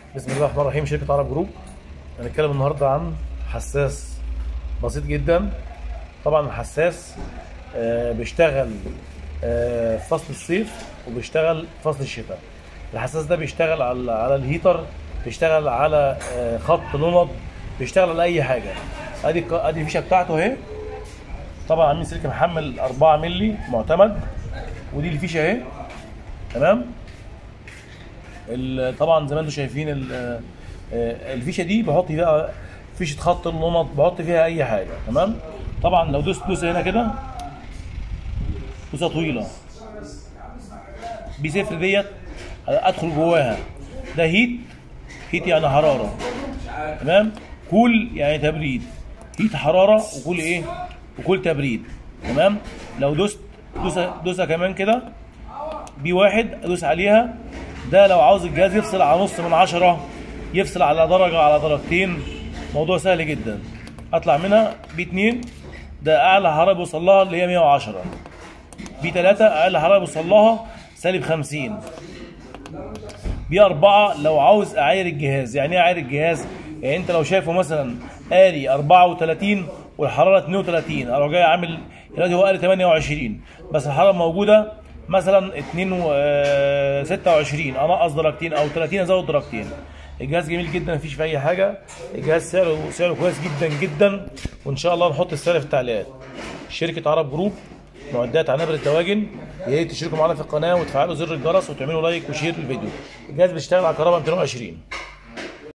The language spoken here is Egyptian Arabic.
بسم الله الرحمن الرحيم شركة عرب جروب هنتكلم النهارده عن حساس بسيط جدا طبعا الحساس آه، بيشتغل آه، في فصل الصيف وبيشتغل في فصل الشتاء الحساس ده بيشتغل على على الهيتر بيشتغل على آه، خط لمض بيشتغل على اي حاجه ادي الك- ادي الفيشه بتاعته اهي طبعا عاملين سلك محمل 4 مللي معتمد ودي الفيشه اهي تمام ال- طبعا زي ما انتم شايفين ال- آه، الفيشه دي بحط فيها فيشه خط النمط بحط فيها اي حاجه تمام طبعا لو دوست دوسه هنا كده دوسه طويله بي صفر ديت ادخل جواها ده هيت هيت يعني حراره تمام كول يعني تبريد هيت حراره وكول ايه وكول تبريد تمام لو دوست دوسه دوسه كمان كده بي واحد ادوس عليها ده لو عاوز الجهاز يفصل على نص من عشرة يفصل على درجة على درجتين موضوع سهل جدا اطلع منها بي اتنين ده اعلى حرارة بيوصل لها اللي هي 110 بي تلاتة اقل حرارة بيوصل لها سالب 50 بي أربعة لو عاوز أعاير الجهاز يعني إيه أعاير الجهاز؟ يعني أنت لو شايفه مثلا قاري 34 والحرارة 32 أروح جاي عامل دلوقتي هو قاري 28 بس الحرارة موجودة مثلا 2 و- آه، 26 أنقص درجتين أو 30 أزود درجتين الجهاز جميل جدا مفيش فيه أي حاجة الجهاز سعره سعره كويس جدا جدا وإن شاء الله نحط السعر في التعليقات شركة عرب جروب معدات عنابر الدواجن يا ريت تشتركوا معانا في القناه وتفعلوا زر الجرس وتعملوا لايك وشير للفيديو الجهاز بيشتغل على كهرباء 220